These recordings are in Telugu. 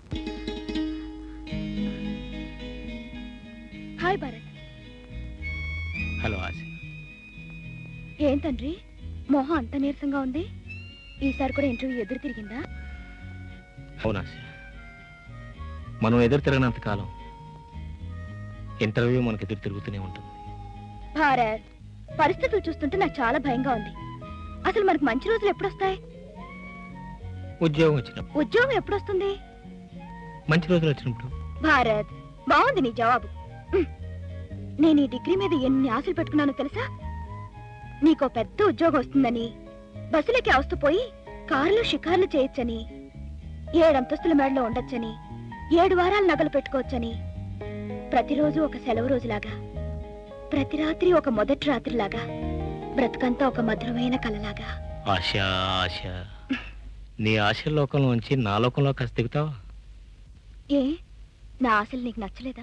హాయ్ భారత్ హలో ఆశ ఏం తండ్రి మొహం అంత నీరసంగా ఉంది ఈసారి కూడా ఇంటర్వ్యూ ఎదురు తిరిగిందా అవును ఆశ మనం ఎదురు తిరగనంత కాలం ఇంటర్వ్యూ మనకు ఎదురు తిరుగుతూనే ఉంటుంది భారత్ పరిస్థితులు చూస్తుంటే నాకు చాలా భయంగా ఉంది అసలు మనకు మంచి రోజులు ఎప్పుడు వస్తాయి ఉద్యోగం వచ్చినప్పుడు ఉద్యోగం ఎప్పుడు వస్తుంది మంచి రోజులు వచ్చినప్పుడు భారత్ బాగుంది నీ జవాబు ఉమ్. నేను ఈ డిగ్రీ మీద ఎన్ని ఆశలు పెట్టుకున్నానో తెలుసా నీకో పెద్ద ఉద్యోగం వస్తుందని బస్సులకి అవస్థ పోయి కారులో షికార్లు చేయొచ్చని ఏడంతస్తుల మేడలో ఉండొచ్చని ఏడు వారాలు నగలు పెట్టుకోవచ్చని ప్రతిరోజు ఒక సెలవు రోజులాగా ప్రతి రాత్రి ఒక మొదటి రాత్రిలాగా బ్రతుకంతా ఒక మధురమైన కలలాగా ఆశ ఆశ నీ ఆశ లోకంలోంచి నా లోకంలో కాస్త దిగుతావా ఏ నా ఆశలు నీకు నచ్చలేదా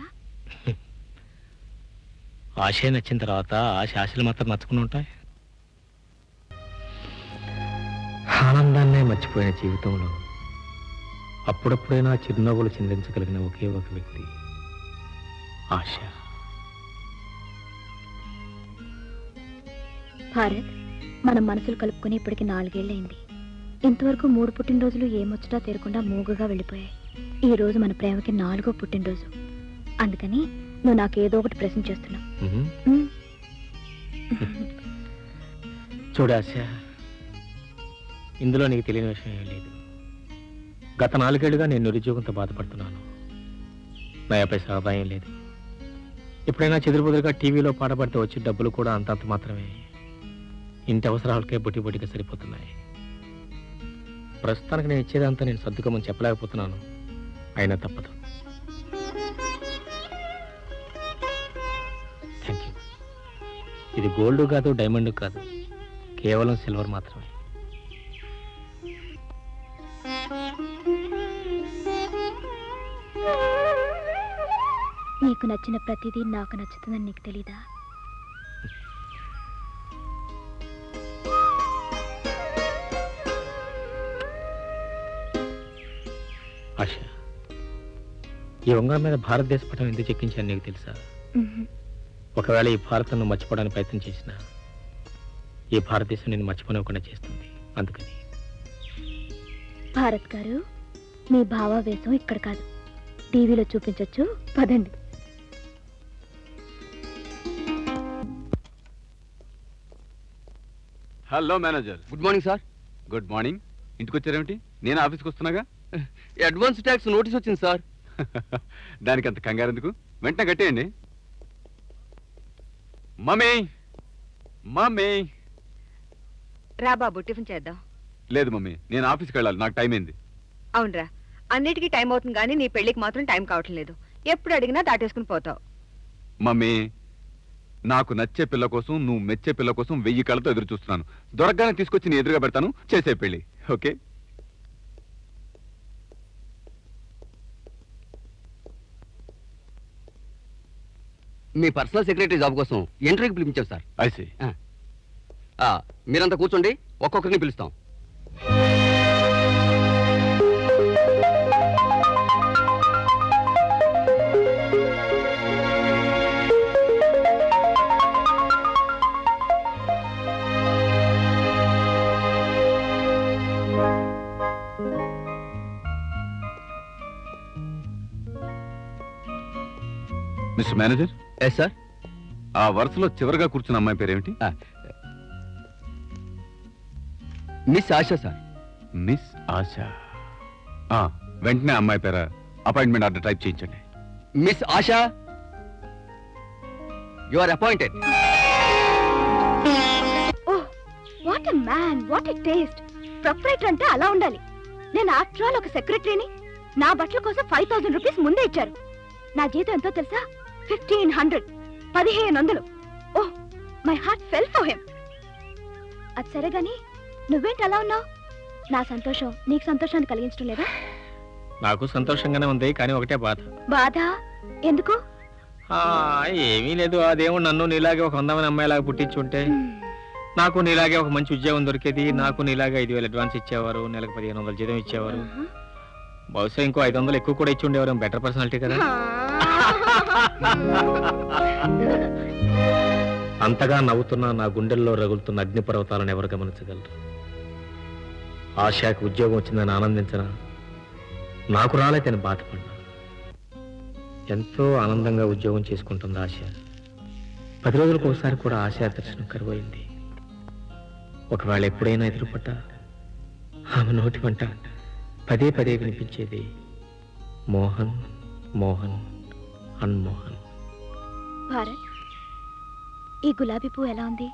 ఆశ నచ్చిన తర్వాత ఆశ ఆశలు మాత్రం నచ్చుకుని ఉంటాయి ఆనందాన్నే మర్చిపోయిన జీవితంలో అప్పుడప్పుడైనా చిరునవ్వులు చిందించగలిగిన ఒకే ఒక వ్యక్తి ఆశ భారత్ మనం మనసులు కలుపుకొని ఇప్పటికి నాలుగేళ్లైంది ఇంతవరకు మూడు పుట్టినరోజులు ఏమొచ్చటా తీరకుండా మూగుగా వెళ్ళిపోయాయి ఈ రోజు మన ప్రేమకి నాలుగో పుట్టినరోజు అందుకని నువ్వు నాకు ఏదో ఒకటి ప్రశ్న చేస్తున్నావు ఉహుం. ఉమ్. చూడు ఆశ ఇందులో నీకు తెలియని విషయం ఏం లేదు గత నాలుగేళ్లుగా నేను నిరుద్యోగంతో బాధపడుతున్నాను నయాపై సహాయం లేదు ఎప్పుడైనా చెదురుబుదురుగా టీవీలో పాడబడితే వచ్చే డబ్బులు కూడా అంతంత మాత్రమే ఇంటి అవసరాలకే బుట్టి బుట్టిగా సరిపోతున్నాయి ప్రస్తుతానికి నేను ఇచ్చేదంతా నేను సర్దుకోమని చెప్పలేకపోతున్నాను అయినా తప్పదు థ్యాంక్ యూ ఇది గోల్డ్ కాదు డైమండ్ కాదు కేవలం సిల్వర్ మాత్రమే నీకు నచ్చిన ప్రతిదీ నాకు నచ్చుతుందని నీకు తెలీదా ఆశ ఈ ఉంగరం మీద భారతదేశ పటం ఎందుకు చెక్కించాను నీకు తెలుసా ఉహు. ఒకవేళ ఈ భారత్ను మర్చిపోవడానికి ప్రయత్నం చేసినా ఈ భారతదేశం నేను మర్చిపోనివ్వకుండా చేస్తుంది అందుకని భారత్ గారు మీ భావావేశం ఇక్కడ కాదు టీవీలో చూపించొచ్చు పదండి hello manager good morning sir good morning ఇంటికి వచ్చారేమిటి నేను ఆఫీస్కి వస్తున్నాగా అడ్వాన్స్ ట్యాక్స్ నోటీస్ వచ్చింది సార్ దానికి అంత కంగారు ఎందుకు వెంటనే కట్టేయండి మమ్మీ మమ్మీ రా బాబు టిఫిన్ చేద్దాం లేదు మమ్మీ నేను ఆఫీస్కి వెళ్ళాలి నాకు టైం అయింది అవునరా అన్నిటికీ టైం అవుతుంది కానీ నీ పెళ్లికి మాత్రం టైం కావటం లేదు ఎప్పుడు అడిగినా దాటేసుకుని పోతావు మమ్మీ నాకు నచ్చే పిల్ల కోసం నువ్వు మెచ్చే పిల్ల కోసం వెయ్యి కళ్ళతో ఎదురు చూస్తున్నాను దొరకగానే తీసుకొచ్చి నీ ఎదురుగా పెడతాను చేసే పెళ్ళి ఓకే మీ పర్సనల్ సెక్రటరీ జాబ్ కోసం ఇంటర్వ్యూకి పిలిపించాం సార్ ఐసి ఆ, మీరంతా కూర్చోండి ఒక్కొక్కరిని పిలుస్తాం మిస్టర్ మేనేజర్ ఎస్ సార్ ఆ వరుసలో చివరిగా కూర్చున్న అమ్మాయి పేరేమిటి miss Asha sir miss Asha ఆ, వెంటనే అమ్మాయి పేర అపాయింట్మెంట్ ఆర్డర్ టైప్ చేయించండి miss Asha you are appointed oh what a man what a taste proprietor అంటే అలా ఉండాలి నేను ఆఫ్టర్ ఆల్ ఒక సెక్రటరీని నా బట్టల కోసం ఫైవ్ థౌసండ్ రూపీస్ ముందే ఇచ్చారు నా జీతం ఎంతో తెలుసా ఫిఫ్టీన్ హండ్రెడ్ పదిహేను వందలు oh my heart fell for him అది సరే గాని నువ్వేంటి అలా ఉన్నావు నా సంతోషం నీకు సంతోషాన్ని కలిగించడం లేదా నాకు సంతోషంగానే ఉంది కానీ ఒకటే బాధ బాధ ఎందుకు ఆ, ఏమీ లేదు ఆ దేవుడు నన్ను నీలాగే ఒక అందమైన అమ్మాయిలాగా పుట్టించుంటే నాకు నీలాగే ఒక మంచి ఉద్యోగం దొరికేది నాకు నీలాగే ఐదు వేలు అడ్వాన్స్ ఇచ్చేవారు నెలకు పదిహేను వందల జీతం ఇచ్చేవారు బహుశా ఇంకో ఐదు వందలు ఎక్కువ కూడా ఇచ్చి ఉండేవారు బెటర్ పర్సనాలిటీ కదా అంతగా నవ్వుతున్న నా గుండెల్లో రగులుతున్న అగ్నిపర్వతాలను ఎవరు గమనించగలరు ఆశాకి ఉద్యోగం వచ్చిందని ఆనందించిన నాకు రాలేదని బాధపడ్డా ఎంతో ఆనందంగా ఉద్యోగం చేసుకుంటుంది ఆశ పది రోజులకు ఒకసారి కూడా ఆశా దర్శనం కరువైంది ఒకవేళ ఎప్పుడైనా ఎదురుపడ్డా ఆమె నోటి వంట పదే పదే వినిపించేది మోహన్ మోహన్ అన్మోహన్ భారత్ ఈ గులాబీ పువ్వు ఎలా ఉంది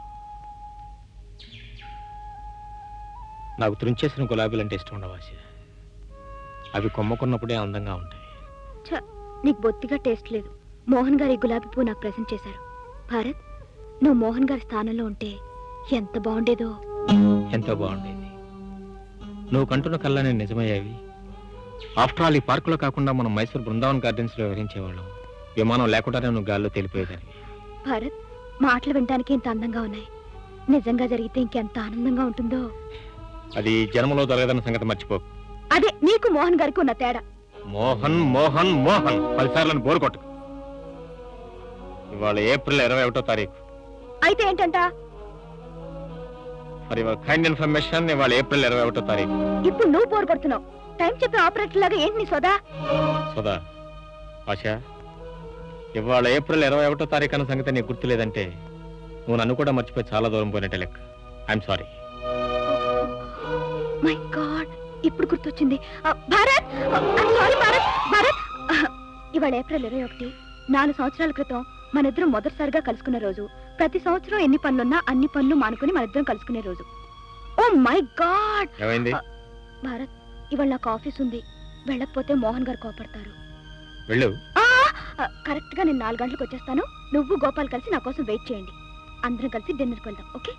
నాకు తుంచేసిన గులాబీలు అంటే ఇష్టం ఉండవు ఆశ అవి కొమ్మకున్నప్పుడే అందంగా ఉంటాయి ఛ, నీకు బొత్తిగా టేస్ట్ లేదు మోహన్ గారు ఈ గులాబీ పువ్వు నాకు ప్రెజెంట్ చేశారు భారత్ నువ్వు మోహన్ గారి స్థానంలో ఉంటే ఎంత బాగుండేదో ఎంతో బాగుండేది నువ్వు కంటున్న కళ్ళని నిజమయ్యావి ఆఫ్టర్ ఆల్ ఈ పార్కులో కాకుండా మనం మైసూర్ బృందావన్ గార్డెన్స్ లో వివరించేవాళ్ళం విమానం లేకుండానే నువ్వు గాల్లో తెలిపోయేదానివి భారత్ మాటలు వినడానికి ఇంత అందంగా ఉన్నాయి నిజంగా జరిగితే ఇంకెంత ఆనందంగా ఉంటుందో అది జన్మలో జరగదన్న సంగతి మర్చిపోకు అదే నీకు మోహన్ గారికి ఉన్న తేడా మోహన్ మోహన్ మోహన్ పదిసార్లను బోరు కొట్టకు ఇవాళ ఏప్రిల్ ఇరవై ఒకటో తారీఖు అయితే ఏంటంట ఫర్ యువర్ కైండ్ ఇన్ఫర్మేషన్ ఇవాళ ఏప్రిల్ ఇరవై ఒకటో తారీఖు ఇప్పుడు నువ్వు పోరు కొడుతున్నావు టైం చెప్పే ఆపరేటర్ లాగా ఏంటి నీ సోదా సుధా ఆశ ఇవాళ ఏప్రిల్ ఇరవై ఒకటో తారీఖు అన్న సంగతి నీకు గుర్తులేదంటే నువ్వు నన్ను కూడా మర్చిపోయి చాలా దూరం పోయినట్టే లెక్క ఐఎమ్ సారీ మై గాడ్ ఇప్పుడు గుర్తొచ్చింది ఆ, భారత్ సారీ భారత్ భారత్ ఆ, ఇవాళ ఏప్రిల్ ఇరవై ఒకటి నాలుగు సంవత్సరాల క్రితం మన ఇద్దరం మొదటిసారిగా కలుసుకున్న రోజు ప్రతి సంవత్సరం ఎన్ని పనులున్నా అన్ని పనులు మానుకుని మన ఇద్దరం కలుసుకునే రోజు ఓ మై గాడ్ ఏమైంది భారత్ ఇవాళ నాకు ఆఫీస్ ఉంది వెళ్ళకపోతే మోహన్ గారు కోపడతారు వెళ్ళు ఆ, ఆ, కరెక్ట్ గా నేను నాలుగు గంటలకు వచ్చేస్తాను నువ్వు గోపాల్ కలిసి నా కోసం వెయిట్ చేయండి అందరం కలిసి డిన్నర్కి వెళ్దాం ఓకే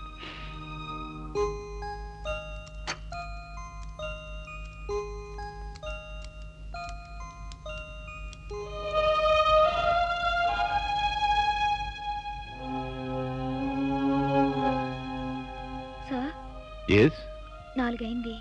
సార్ ఎస్ నాలుగైంది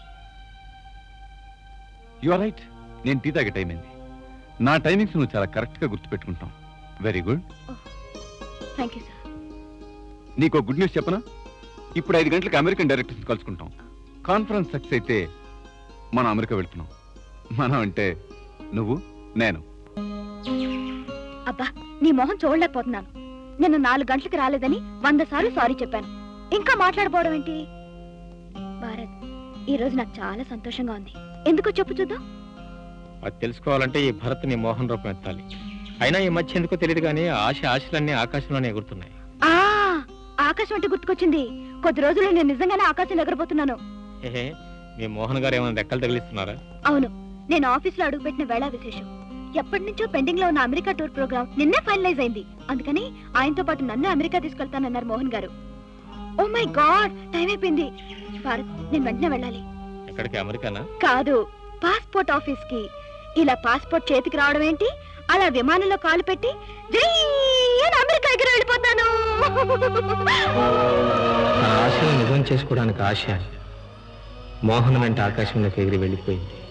యు ఆర్ రైట్ నేను టీ తాగే టైం అయింది నా టైమింగ్స్ నువ్వు చాలా కరెక్ట్ గా గుర్తుపెట్టుకుంటావు very good thank you sir నీకు గుడ్ న్యూస్ చెప్పనా ఇప్పుడు ఐదు గంటలకు అమెరికన్ డైరెక్టర్స్ కలుసుకుంటాం కాన్ఫరెన్స్ సక్సెస్ అయితే మనం అమెరికా వెళ్తున్నాం మనం అంటే నువ్వు నేను అబ్బా నీ మొహం చూడలేకపోతున్నాను నిన్న నాలుగు గంటలకు రాలేదని వంద సార్లు సారీ చెప్పాను ఇంకా మాట్లాడబోవడం ఏంటి భారత్ ఈ రోజు నాకు చాలా సంతోషంగా ఉంది ఎందుకో చెప్పు చూద్దాం అది తెలుసుకోవాలంటే ఈ భరత్ నీ మోహన్ రూపం ఎత్తాలి అయినా ఈ మధ్య ఎందుకో తెలియదు కానీ ఆశ ఆశలన్నీ ఆకాశంలోనే ఎగురుతున్నాయి ఆ ఆకాశం అంటే గుర్తుకొచ్చింది కొద్ది రోజులు నేను నిజంగానే ఆకాశంలో ఎగరబోతున్నాను హే మీ మోహన్ గారు ఏమైనా రెక్కలు తగిలిస్తున్నారా అవును నేను ఆఫీస్ లో అడుగుపెట్టిన వేళ విశేషం ఎప్పటి నుంచో పెండింగ్ లో ఉన్న అమెరికా టూర్ ప్రోగ్రామ్ నిన్నే ఫైనలైజ్ అయింది అందుకని ఆయనతో పాటు నన్ను అమెరికా తీసుకెళ్తానన్నారు మోహన్ గారు ఓ మై గాడ్ టైం అయిపోయింది భారత్ నేను వెంటనే వెళ్ళాలి ఎక్కడికి అమెరికానా కాదు పాస్పోర్ట్ ఆఫీస్ కి ఇలా పాస్పోర్ట్ చేతికి రావడం ఏంటి అలా విమానంలో కాలు పెట్టి జై అని అమెరికా ఎగిరి వెళ్ళిపోతాను ఆ ఆశను నిజం చేసుకోవడానికి ఆశ మోహన్ వెంట ఆకాశంలోకి ఎగిరి వెళ్ళిపోయింది